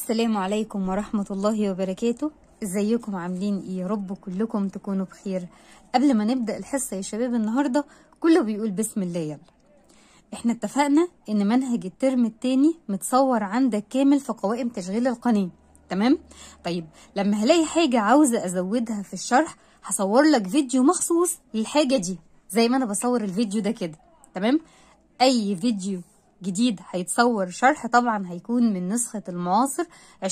السلام عليكم ورحمة الله وبركاته ازيكم عاملين ايه يا رب كلكم تكونوا بخير قبل ما نبدأ الحصة يا شباب النهاردة كله بيقول بسم الله يلا احنا اتفقنا ان منهج الترم التاني متصور عندك كامل في قوائم تشغيل القناة تمام طيب لما هلاقي حاجة عاوزة ازودها في الشرح هصور لك فيديو مخصوص للحاجة دي زي ما انا بصور الفيديو ده كده تمام اي فيديو جديد هيتصور شرح طبعا هيكون من نسخة المعاصر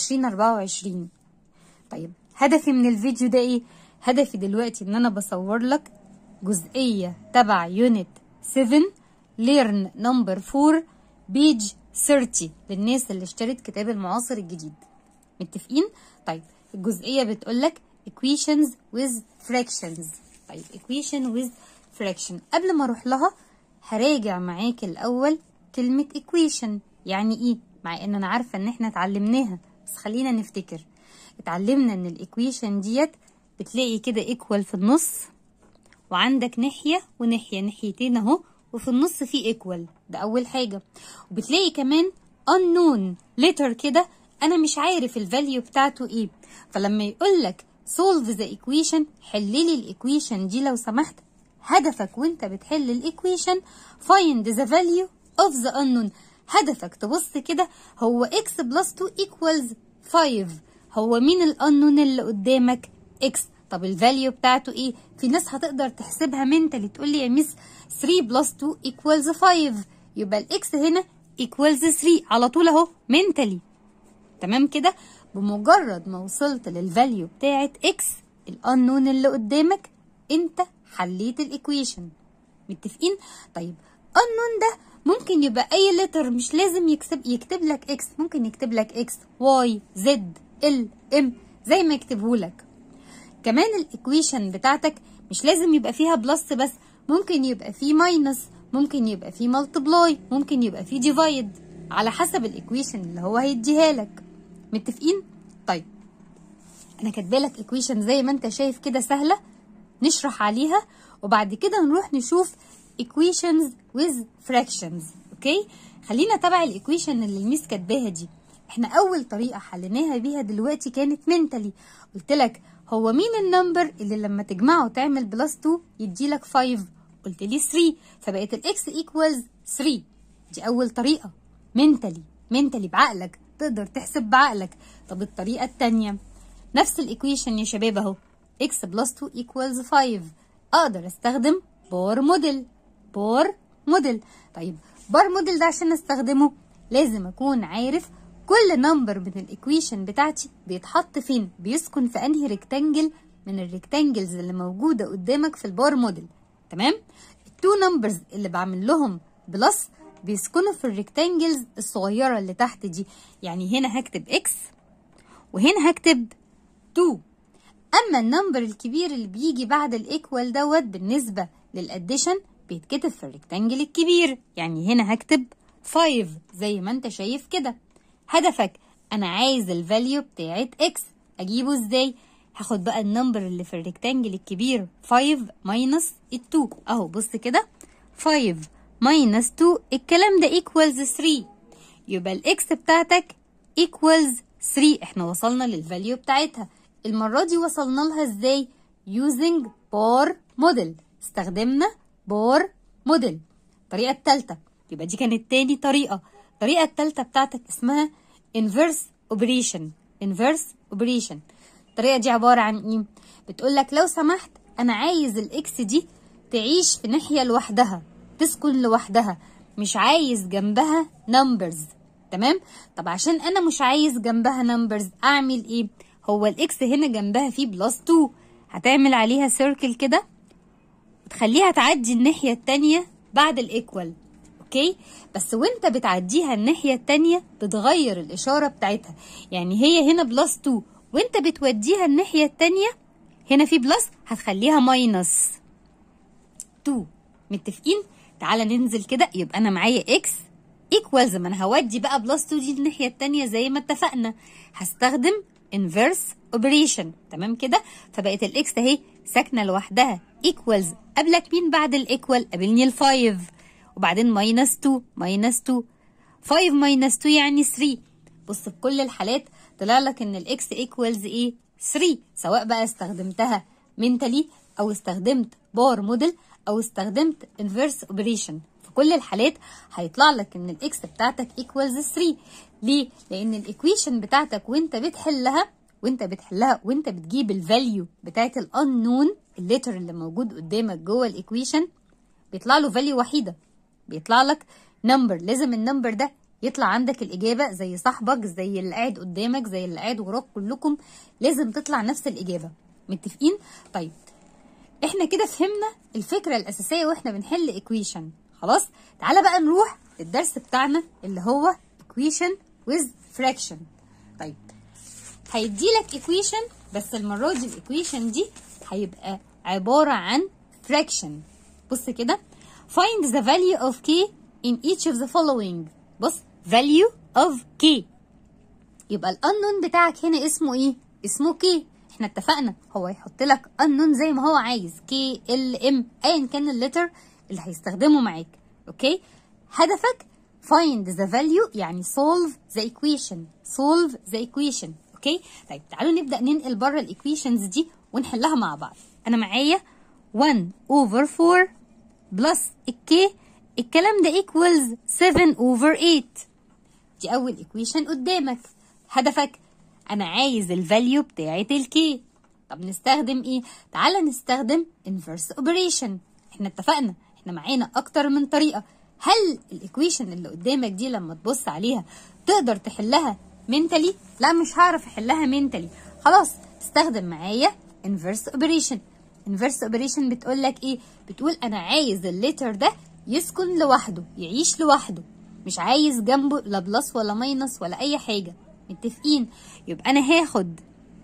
2024 طيب هدفي من الفيديو ده ايه هدفي دلوقتي ان انا بصور لك جزئية تبع يونت 7 ليرن نمبر 4 بيج 30 للناس اللي اشترت كتاب المعاصر الجديد متفقين طيب الجزئية بتقولك equations with fractions طيب equation with fraction قبل ما اروح لها هراجع معاك الاول كلمة equation يعني ايه مع ان انا عارفة ان احنا اتعلمناها بس خلينا نفتكر اتعلمنا ان الايكويشن ديت بتلاقي كده equal في النص وعندك ناحية وناحية ناحيتين اهو وفي النص في equal ده اول حاجة وبتلاقي كمان unknown letter كده انا مش عارف الفاليو بتاعته ايه فلما يقولك solve the equation حللي الايكويشن دي لو سمحت هدفك وانت بتحل الايكويشن find the value of the unknown هدفك تبص كده هو x plus 2 equals 5 هو مين الانون اللي قدامك x طب الفاليو بتاعته ايه في ناس هتقدر تحسبها منتلي تقول لي يا ميس 3 بلس 2 equals 5 يبقى الاكس هنا equals 3 على طول اهو منتلي تمام كده بمجرد ما وصلت للفاليو بتاعت x الانون اللي قدامك انت حليت الايكويشن متفقين طيب unknown ده ممكن يبقى اي لتر مش لازم يكتب يكتب لك اكس ممكن يكتب لك اكس واي زد ال ام زي ما يكتبه لك كمان الايكويشن بتاعتك مش لازم يبقى فيها بلس بس ممكن يبقى فيه ماينس ممكن يبقى فيه ملتبلاي ممكن يبقى فيه ديفايد على حسب الايكويشن اللي هو هيديها لك متفقين طيب انا كاتبه لك ايكويشن زي ما انت شايف كده سهله نشرح عليها وبعد كده نروح نشوف equations with fractions اوكي خلينا تبع الايكويشن اللي الميس كاتباها دي احنا اول طريقه حليناها بيها دلوقتي كانت منتلي قلت لك هو مين النمبر اللي لما تجمعه تعمل بلس 2 يدي لك 5 قلت لي 3 فبقت الاكس ايكوالز 3 دي اول طريقه منتلي منتلي بعقلك تقدر تحسب بعقلك طب الطريقه الثانيه نفس الايكويشن يا شباب اهو x بلس 2 equals 5 اقدر استخدم بار موديل بار موديل طيب بار موديل ده عشان استخدمه لازم اكون عارف كل نمبر من الايكويشن بتاعتي بيتحط فين بيسكن في انهي ريكتانجل من الريكتانجلز اللي موجوده قدامك في البار موديل تمام التو نمبرز اللي بعمل لهم بلس بيسكنوا في الريكتانجلز الصغيره اللي تحت دي يعني هنا هكتب x وهنا هكتب 2 اما النمبر الكبير اللي بيجي بعد الايكوال دوت بالنسبه للاديشن بيتكتب في الريكتانجل الكبير يعني هنا هكتب 5 زي ما انت شايف كده هدفك انا عايز الفاليو بتاعت x اجيبه ازاي هاخد بقى النمبر اللي في الريكتانجل الكبير 5 ماينس ال 2 اهو بص كده 5 ماينس 2 الكلام ده ايكوالز 3 يبقى الاكس بتاعتك ايكوالز 3 احنا وصلنا للفاليو بتاعتها المرة دي وصلنا لها ازاي using بار موديل استخدمنا بار موديل الطريقة التالتة يبقى دي كانت تاني طريقة الطريقة التالتة بتاعتك اسمها inverse operation inverse operation الطريقة دي عبارة عن ايه بتقولك لو سمحت انا عايز الاكس دي تعيش في ناحية لوحدها تسكن لوحدها مش عايز جنبها numbers تمام طب عشان انا مش عايز جنبها numbers اعمل ايه هو الاكس هنا جنبها فيه بلس 2 هتعمل عليها سيركل كده وتخليها تعدي الناحية التانية بعد الايكوال اوكي بس وانت بتعديها الناحية التانية بتغير الاشارة بتاعتها يعني هي هنا بلس 2 وانت بتوديها الناحية التانية هنا في بلس هتخليها ماينس 2 متفقين تعالى ننزل كده يبقى انا معايا اكس ايكوالز ما انا هودي بقى بلس 2 دي الناحية التانية زي ما اتفقنا هستخدم inverse operation تمام كده فبقت الاكس اهي ساكنه لوحدها equals قبلك مين بعد الايكوال قابلني ال 5 وبعدين minus 2 minus 2 5 minus 2 يعني 3 بص في كل الحالات طلع لك ان الاكس ايكوالز ايه 3 سواء بقى استخدمتها منتالي او استخدمت بار موديل او استخدمت انفيرس اوبريشن في كل الحالات هيطلع لك ان الاكس بتاعتك ايكوالز 3 ليه لان الايكويشن بتاعتك وانت بتحلها وانت بتحلها وانت بتجيب الفاليو بتاعت الانون الليتر اللي موجود قدامك جوه الايكويشن بيطلع له فاليو وحيده بيطلع لك نمبر لازم النمبر ده يطلع عندك الإجابة زي صاحبك زي اللي قاعد قدامك زي اللي قاعد وراك كلكم لازم تطلع نفس الإجابة متفقين؟ طيب احنا كده فهمنا الفكرة الأساسية واحنا بنحل ايكويشن خلاص؟ تعالى بقى نروح للدرس بتاعنا اللي هو equation with fraction طيب هيديلك equation بس المرة دي الايكويشن دي هيبقى عبارة عن fraction بص كده find the value of k in each of the following بص value of k يبقى الانون بتاعك هنا اسمه ايه اسمه k احنا اتفقنا هو يحط لك unknown زي ما هو عايز k l m ايا كان اللتر اللي هيستخدمه معاك اوكي هدفك find the value يعني solve the equation solve the equation اوكي طيب تعالوا نبدا ننقل بره الايكويشنز دي ونحلها مع بعض انا معايا 1 over 4 بلس الكي الكلام ده equals 7 over 8 دي أول equation قدامك هدفك أنا عايز الفاليو بتاعة الكي طب نستخدم إيه؟ تعالى نستخدم inverse operation إحنا اتفقنا إحنا معانا أكتر من طريقة هل الايكويشن اللي قدامك دي لما تبص عليها تقدر تحلها منتلي؟ لا مش هعرف احلها منتلي خلاص استخدم معايا inverse operation inverse operation بتقول لك ايه بتقول انا عايز الليتر ده يسكن لوحده يعيش لوحده مش عايز جنبه لا بلس ولا ماينس ولا اي حاجه متفقين يبقى انا هاخد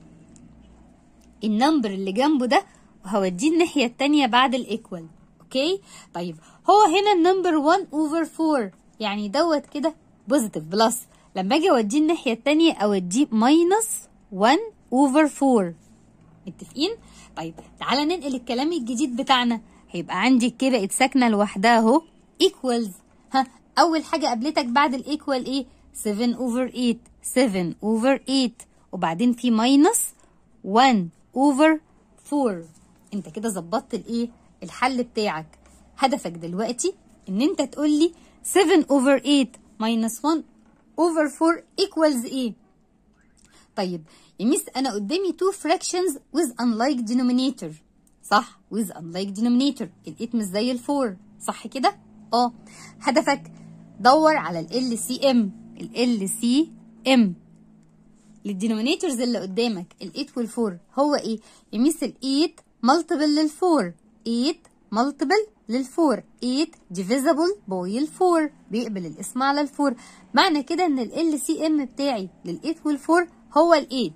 النمبر اللي جنبه ده وهوديه الناحيه التانية بعد الايكوال اوكي طيب هو هنا النمبر 1 اوفر 4 يعني دوت كده بوزيتيف بلس لما اجي اوديه الناحيه التانية اوديه ماينس 1 اوفر 4 متفقين طيب تعالى ننقل الكلام الجديد بتاعنا هيبقى عندي الكي بقت ساكنه لوحدها اهو ايكوالز ها اول حاجه قابلتك بعد الايكوال ايه 7 اوفر 8 7 اوفر 8 وبعدين في ماينس 1 اوفر 4 انت كده ظبطت الايه الحل بتاعك هدفك دلوقتي ان انت تقول لي 7 اوفر 8 ماينس 1 اوفر 4 ايكوالز ايه طيب يا ميس انا قدامي two fractions with unlike denominator صح with unlike denominator ال8 مش زي الفور صح كده اه هدفك دور على ال LCM ال LCM للدينومينيتورز اللي قدامك ال8 وال4 هو ايه يا ميس ال8 multiple لل4 8 multiple لل4 8 divisible by ال4 بيقبل الاسم على ال4 معنى كده ان ال LCM بتاعي لل8 وال4 هو ال8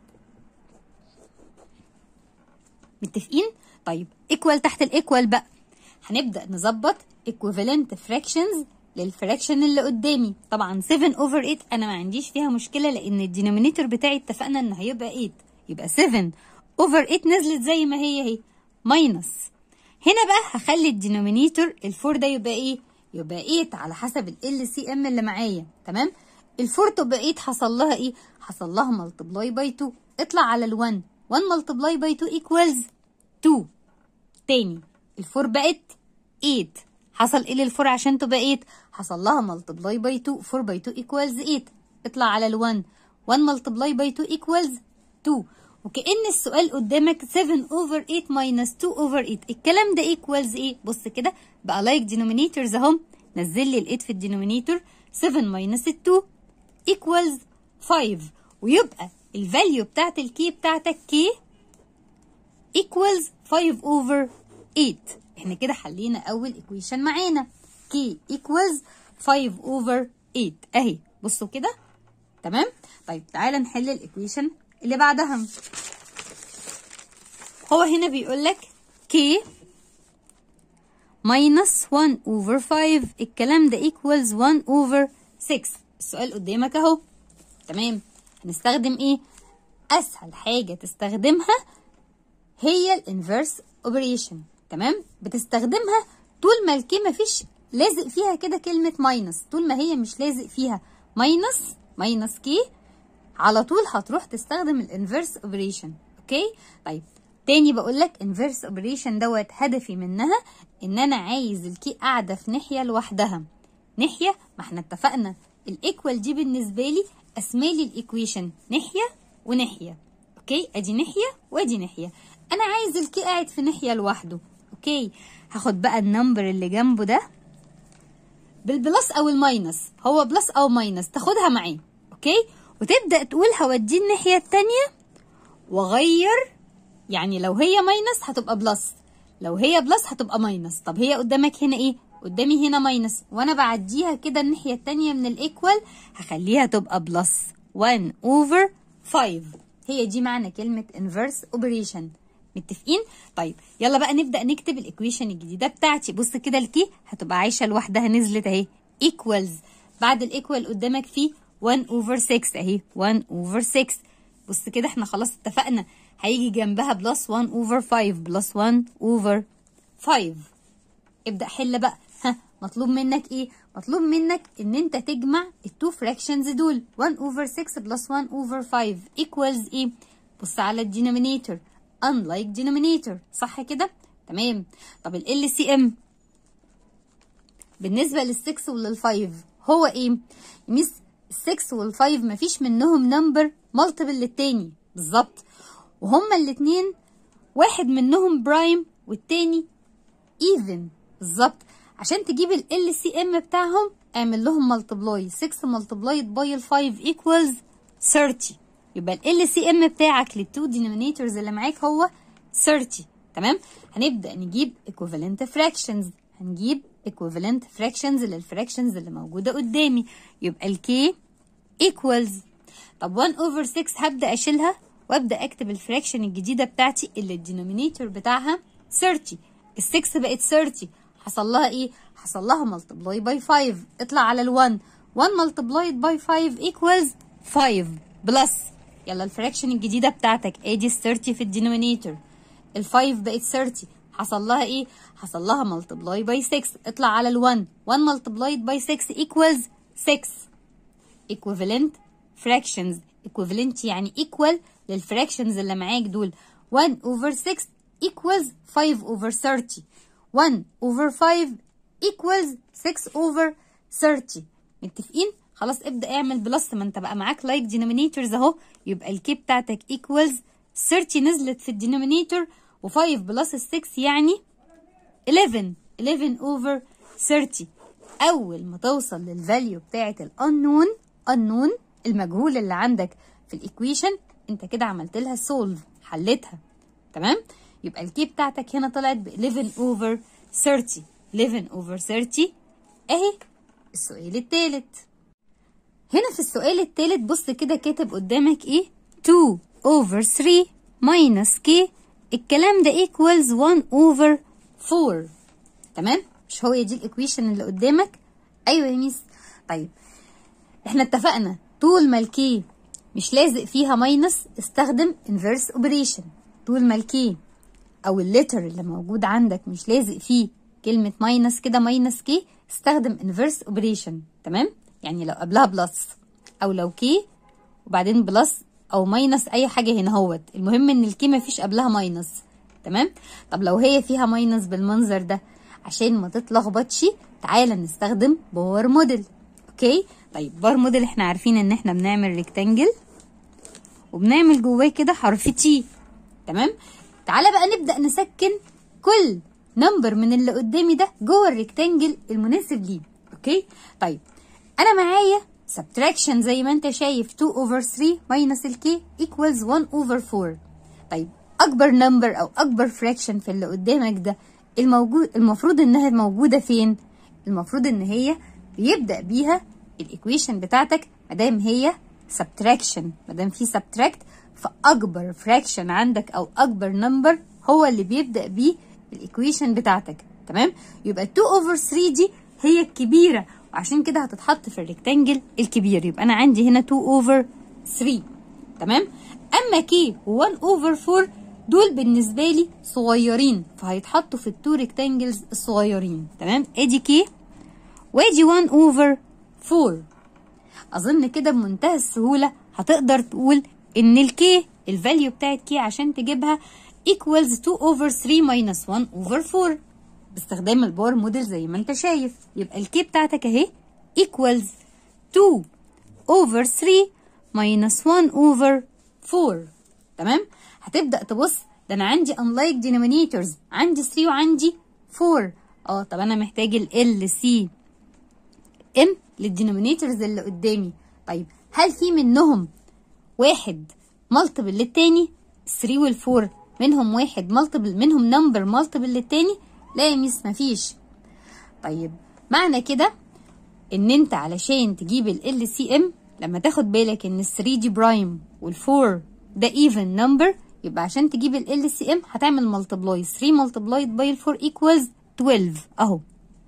متفقين طيب ايكوال تحت الايكوال بقى هنبدا نظبط equivalent fractions للفراكشن اللي قدامي طبعا 7 اوفر 8 انا ما عنديش فيها مشكله لان الدينومينيتور بتاعي اتفقنا ان هيبقى 8 يبقى 7 اوفر 8 نزلت زي ما هي اهي ماينس هنا بقى هخلي الدينومينيتور الفور ده يبقى ايه يبقى 8 على حسب ال سي ام اللي معايا تمام الفور تبقى 8 حصل لها ايه حصل لها ملتبلاي باي 2 اطلع على ال1 1 ملتبلاي باي 2 ايكوالز 2 تاني الفور بقت 8 حصل ايه للفور عشان تبقى 8 حصل لها ملتبلاي باي 2 4 باي 2 ايكوالز 8 اطلع على ال1 1 ملتبلاي باي 2 ايكوالز 2 وكأن السؤال قدامك 7 اوفر 8 ماينس 2 اوفر 8 الكلام ده ايكوالز ايه بص كده بقى لايك دينومينيتورز اهم نزل لي ال8 في الدينومينيتور 7 ماينس 2 ايكوالز 5 ويبقى الفاليو بتاعت الكي بتاعتك كي equals 5 over 8 احنا كده حلينا اول equation معانا k equals 5 over 8 اهي بصوا كده تمام طيب تعالى نحل الايكويشن اللي بعدها هو هنا بيقول لك k minus 1 over 5 الكلام ده equals 1 over 6 السؤال قدامك اهو تمام هنستخدم ايه اسهل حاجه تستخدمها هي الانفرس اوبريشن تمام بتستخدمها طول ما الكي مفيش لازق فيها كده كلمه ماينس طول ما هي مش لازق فيها ماينس ماينس كي على طول هتروح تستخدم الانفرس اوبريشن اوكي طيب تاني بقول لك انفرس اوبريشن دوت هدفي منها ان انا عايز الكي قاعده في ناحيه لوحدها ناحيه ما احنا اتفقنا الايكوال دي بالنسبه لي اسمالي الايكويشن ناحيه وناحيه اوكي ادي ناحيه وادي ناحيه انا عايز الكي قاعد في ناحيه لوحده اوكي هاخد بقى النمبر اللي جنبه ده بالبلس او الماينس هو بلس او ماينس تاخدها معاه اوكي وتبدا تقول هوديه الناحيه التانية واغير يعني لو هي ماينس هتبقى بلس لو هي بلس هتبقى ماينس طب هي قدامك هنا ايه قدامي هنا ماينس وانا بعديها كده الناحيه التانية من الايكوال هخليها تبقى بلس 1 اوفر 5 هي دي معنى كلمه انفرس اوبريشن متفقين طيب يلا بقى نبدا نكتب الايكويشن الجديده بتاعتي بص كده الكي هتبقى عايشه لوحدها نزلت اهي ايكوالز بعد الايكوال قدامك فيه 1 اوفر 6 اهي 1 اوفر 6 بص كده احنا خلاص اتفقنا هيجي جنبها بلس 1 اوفر 5 بلس 1 اوفر 5 ابدا حل بقى ها مطلوب منك ايه مطلوب منك ان انت تجمع التو فراكشنز دول 1 اوفر 6 بلس 1 اوفر 5 equals ايه بص على الدينومينيتور unlike denominator صح كده تمام طب ال LCM بالنسبه لل6 ولل5 هو ايه ميس ال6 وال5 مفيش منهم نمبر مالتيبل للتاني بالظبط وهما الاتنين واحد منهم برايم والتاني ايفن بالظبط عشان تجيب ال LCM بتاعهم اعمل لهم ملتبلاي 6 ملتبلايد باي ال 5 equals 30 يبقى ال LCM بتاعك للتو denominators اللي معاك هو 30 تمام هنبدأ نجيب equivalent fractions هنجيب equivalent fractions للفراكشنز اللي موجودة قدامي يبقى ال K equals طب 1 over 6 هبدأ أشيلها وابدا اكتب الفراكشن الجديده بتاعتي اللي الدينومينيتور بتاعها 30 ال 6 بقت 30 حصل لها ايه حصل لها ملتبلاي باي 5 اطلع على ال 1 1 ملتبلايد باي 5 ايكوالز 5 بلس يلا الفراكشن الجديده بتاعتك ادي ال 30 في الدينومينيتور ال 5 بقت 30 حصل لها ايه حصل لها ملتبلاي باي 6 اطلع على ال 1 1 ملتبلايد باي 6 ايكوالز 6 equivalent fractions equivalent يعني equal للفراكشنز اللي معاك دول 1 over 6 equals 5 over 30 1 over 5 equals 6 over 30 متفقين خلاص ابدا اعمل بلس ما انت بقى معاك لايك like denominators اهو يبقى الكي بتاعتك equals 30 نزلت في الدينومينيتور و5 بلس 6 يعني 11 11 over 30 اول ما توصل للفاليو بتاعه الانون unknown المجهول اللي عندك في الايكويشن انت كده عملت لها سولف حلتها تمام يبقى الكي بتاعتك هنا طلعت ب 11 اوفر 30 11 اوفر 30 اهي السؤال التالت هنا في السؤال التالت بص كده كاتب قدامك ايه 2 اوفر 3 ماينس كي الكلام ده ايكوالز 1 اوفر 4 تمام مش هو دي الايكويشن اللي قدامك ايوه يا ميس طيب احنا اتفقنا طول ما الكي مش لازق فيها ماينس استخدم inverse اوبريشن طول ما الكي او الليتر اللي موجود عندك مش لازق فيه كلمة ماينس كده ماينس كي استخدم inverse اوبريشن تمام يعني لو قبلها بلس او لو كي وبعدين بلس او ماينس اي حاجة هنا هوت المهم ان الكي مفيش قبلها ماينس تمام طب لو هي فيها ماينس بالمنظر ده عشان ما تتلخبطش تعالى نستخدم باور موديل اوكي طيب بار موديل احنا عارفين ان احنا بنعمل ريكتانجل وبنعمل جواه كده حرف تي تمام تعالى بقى نبدا نسكن كل نمبر من اللي قدامي ده جوه الريكتانجل المناسب ليه اوكي طيب انا معايا subtraction زي ما انت شايف 2 over 3 minus الكي equals 1 over 4 طيب اكبر نمبر او اكبر fraction في اللي قدامك ده الموجود المفروض انها موجوده فين المفروض ان هي بيبدا بيها الايكويشن بتاعتك مادام هي subtraction مادام في subtract فاكبر fraction عندك او اكبر نمبر هو اللي بيبدا بيه الايكويشن بتاعتك تمام يبقى 2 over 3 دي هي الكبيره وعشان كده هتتحط في الريكتانجل الكبير يبقى انا عندي هنا 2 over 3 تمام اما كي و1 over 4 دول بالنسبه لي صغيرين فهيتحطوا في التو ريكتانجلز الصغيرين تمام ادي كي وادي 1 over 4 اظن كده بمنتهى السهوله هتقدر تقول ان الكي الفاليو بتاعت كي عشان تجيبها equals 2 over 3 minus 1 over 4 باستخدام الباور موديل زي ما انت شايف يبقى الكي بتاعتك اهي equals 2 over 3 minus 1 over 4 تمام هتبدأ تبص ده انا عندي unlike denominators عندي 3 وعندي 4 اه طب انا محتاج ال سي ام للدينومينيتورز اللي قدامي طيب هل في منهم واحد مالتيبل للتاني 3 وال4 منهم واحد مالتيبل منهم نمبر مالتيبل للتاني لا يا ميس مفيش طيب معنى كده ان انت علشان تجيب ال سي ام لما تاخد بالك ان ال 3 دي برايم وال4 ده even number يبقى عشان تجيب ال سي ام هتعمل ملتبلاي 3 ملتبلايد باي ال 4 equals 12 اهو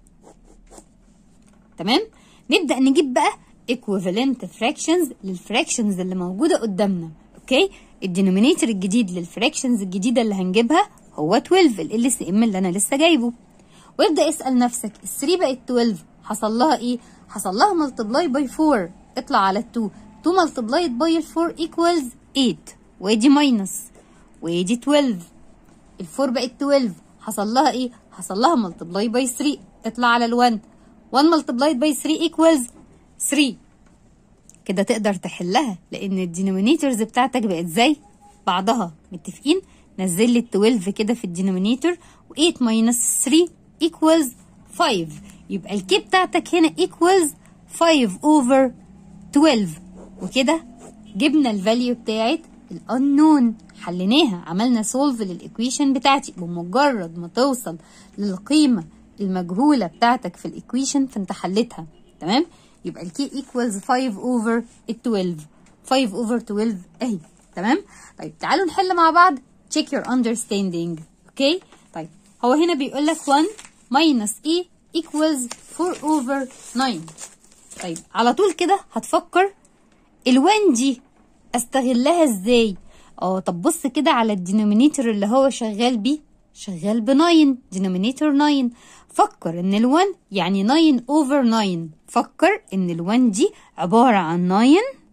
تمام نبدا نجيب بقى equivalent fractions للفراكشنز اللي موجوده قدامنا اوكي الدينومينيتور الجديد للفراكشنز الجديده اللي هنجيبها هو 12 ال سي ام اللي انا لسه جايبه وابدا اسال نفسك ال 3 بقت 12 حصل لها ايه حصل لها ملتبلاي باي 4 اطلع على ال 2 2 ملتبلايد باي ال 4 equals 8 وادي ماينس وادي 12 ال 4 بقت 12 حصل لها ايه حصل لها ملتبلاي باي 3 اطلع على ال 1 1 ملتبلايد باي 3 equals 3 كده تقدر تحلها لان الدينومينيتورز بتاعتك بقت زي بعضها متفقين نزل لي ال 12 كده في الدينومينيتور و8 ماينس 3 equals 5 يبقى الكي بتاعتك هنا equals 5 over 12 وكده جبنا الفاليو بتاعت الانون حليناها عملنا سولف للايكويشن بتاعتي بمجرد ما توصل للقيمه المجهوله بتاعتك في الايكويشن فانت حليتها تمام يبقى الكي equals 5 over 12 5 over 12 اهي تمام طيب تعالوا نحل مع بعض check your understanding اوكي طيب هو هنا بيقول لك 1 minus e equals 4 over 9 طيب على طول كده هتفكر ال1 دي استغلها ازاي اه طب بص كده على الدينومينيتور اللي هو شغال بيه شغال ب 9 دينومينيتور 9 فكر ان ال1 يعني 9 over 9 فكر ان ال1 دي عبارة عن 9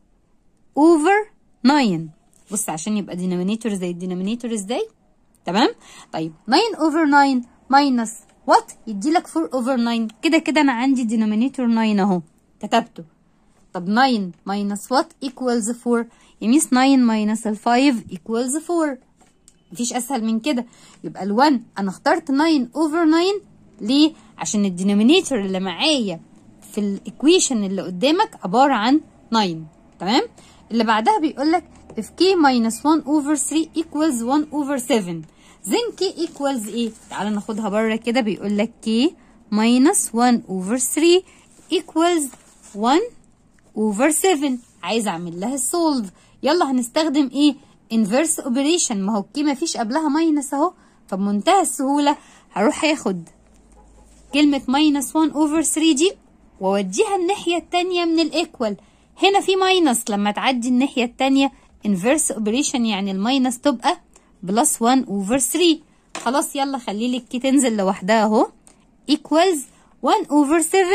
over 9 بص عشان يبقى دينومينيتور زي الدينومينيتور ازاي تمام طيب 9 over 9 minus وات يدي لك 4 over 9 كده كده انا عندي دينومينيتور 9 اهو كتبته طب 9 minus وات equals 4 يميس 9 minus ال 5 equals 4 مفيش اسهل من كده يبقى ال1 انا اخترت 9 over 9 ليه عشان الدينومينيتور اللي معايا في الايكويشن اللي قدامك عباره عن 9 تمام اللي بعدها بيقول لك if k minus 1 over 3 equals 1 over 7 then k equals ايه تعالى ناخدها بره كده بيقول لك k minus 1 over 3 equals 1 over 7 عايز اعمل لها solve يلا هنستخدم ايه inverse operation ما هو الكي ما فيش قبلها ماينس اهو فبمنتهى السهوله هروح اخد كلمه ماينس 1 over 3 دي واوديها الناحيه التانية من الايكوال هنا في ماينس لما تعدي الناحيه التانية inverse operation يعني الماينس تبقى بلس 1 over 3 خلاص يلا خلي لي الكي تنزل لوحدها اهو equals 1 over 7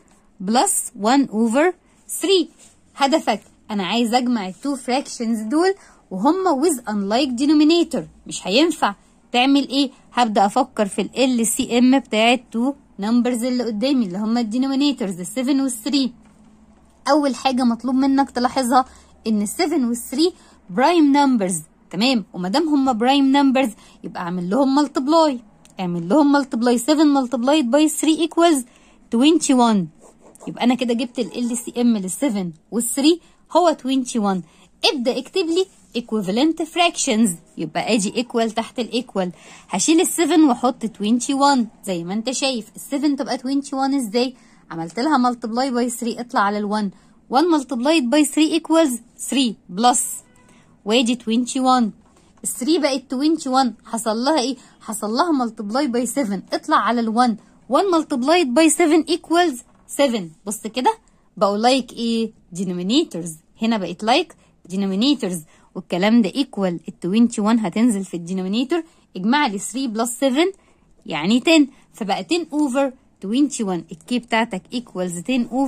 بلس 1 over 3 هدفك انا عايز اجمع التو فراكشنز دول وهم with unlike denominator مش هينفع تعمل ايه هبدا افكر في ال سي ام بتاعت تو نمبرز اللي قدامي اللي هم الدينومينيتورز ال 7 وال 3 اول حاجه مطلوب منك تلاحظها ان ال 7 وال 3 برايم نمبرز تمام وما دام هم برايم نمبرز يبقى اعمل لهم ملتبلاي اعمل لهم ملتبلاي 7 ملتبلايد باي 3 equals 21 يبقى انا كده جبت ال سي ام لل 7 وال 3 هو 21 ابدا اكتب لي equivalent fractions يبقى ادي equal تحت الايكوال هشيل ال 7 واحط 21 زي ما انت شايف ال 7 تبقى 21 ازاي عملت لها multiply by 3 اطلع على ال 1 1 multiplied by 3 equals 3 بلس وادي 21 ال 3 بقت 21 حصل لها ايه حصل لها multiply by 7 اطلع على ال 1 1 multiplied by 7 equals 7 بص كده بقوا لايك like ايه denominators هنا بقت لايك like denominators والكلام ده equal ال 21 هتنزل في الدينومينيتور اجمع لي 3 بلس 7 يعني 10 فبقى 10 over 21 الكي بتاعتك equals 10 over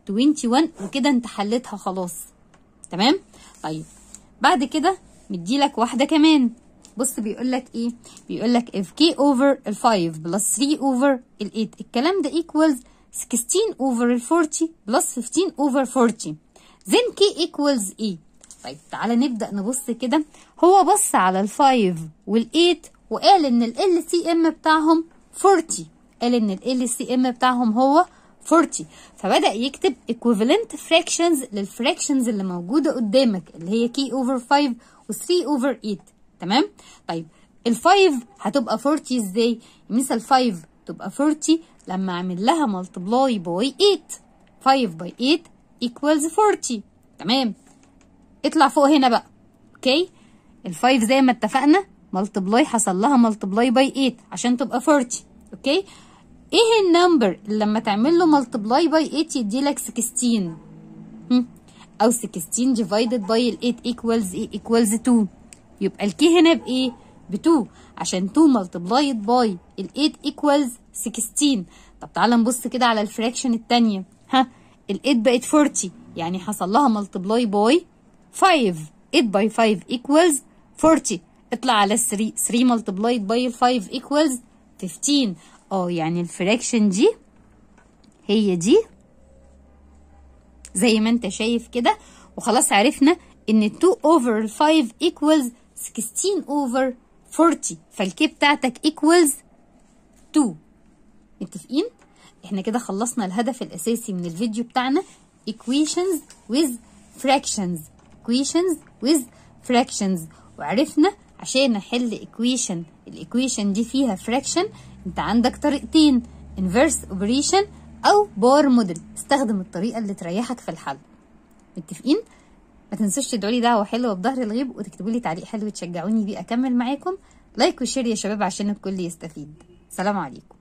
21 وكده انت حلتها خلاص تمام طيب بعد كده مديلك واحدة كمان بص بيقول لك ايه بيقول لك if k over ال 5 plus 3 over ال 8 الكلام ده equals 16 over ال 40 plus 15 over 40 then k equals ايه طيب تعالى نبدأ نبص كده هو بص على ال 5 وال 8 وقال ان ال LCM بتاعهم 40 قال ان ال LCM بتاعهم هو 40 فبدأ يكتب equivalent fractions للفراكشنز اللي موجودة قدامك اللي هي k over 5 و 3 over 8 تمام طيب ال 5 هتبقى 40 ازاي مثل 5 تبقى 40 لما اعمل لها multiply by 8 5 by 8 equals 40 تمام اطلع فوق هنا بقى اوكي ال 5 زي ما اتفقنا ملتبلاي حصل لها ملتبلاي باي 8 عشان تبقى 40 اوكي ايه النمبر اللي لما تعمل له ملتبلاي باي 8 يدي لك 16 هم؟ او 16 divided by ال 8 equals ايه equals 2 يبقى الكي هنا بايه ب 2 عشان 2 multiplied by ال 8 equals 16 طب تعالى نبص كده على الفراكشن التانية ها ال 8 بقت 40 يعني حصل لها multiply by 5 8 by 5 equals 40 اطلع على 3 3 multiplied by ال 5 equals 15 اه يعني الفراكشن دي هي دي زي ما انت شايف كده وخلاص عرفنا ان 2 over 5 equals 16 over 40 فالكي بتاعتك equals 2 متفقين؟ احنا كده خلصنا الهدف الاساسي من الفيديو بتاعنا equations with fractions equations with fractions وعرفنا عشان احل equation الايكويشن دي فيها fraction انت عندك طريقتين inverse operation او باور موديل استخدم الطريقه اللي تريحك في الحل متفقين ما تنسوش تدعوا لي دعوه حلوه بظهر الغيب وتكتبوا لي تعليق حلو تشجعوني بيه اكمل معاكم لايك وشير يا شباب عشان الكل يستفيد سلام عليكم